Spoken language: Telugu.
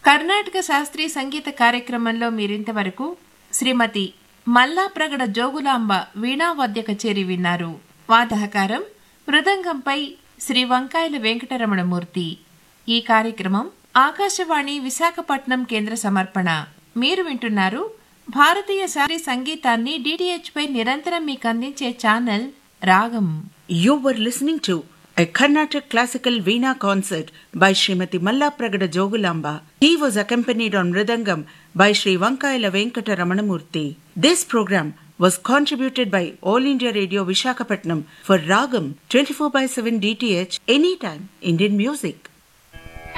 కర్ణాటక శాస్త్రీయ సంగీత కార్యక్రమంలో మీరింతవరకు శ్రీమతి మల్లాప్రగడ జోగులాంబ వీణావాద్య కచేరి విన్నారు వాదహకారం మృదంగంపై శ్రీ వంకాయల వెంకటరమణమూర్తి ఈ కార్యక్రమం ఆకాశవాణి విశాఖపట్నం కేంద్ర సమర్పణ మీరు వింటున్నారు భారతీయ శాస్త్రీయ సంగీతాన్ని డిటిహెచ్ పై నిరంతరం మీకు అందించే ఛానల్ రాగం You were listening to a Carnatic classical Veena concert by Srimati Malla Pragada Jogulamba. He was accompanied on Mridangam by Sri Vankayala Venkata Ramanamurthy. This program was contributed by All India Radio Vishakhapatnam for Ragam 24 by 7 DTH Anytime Indian Music.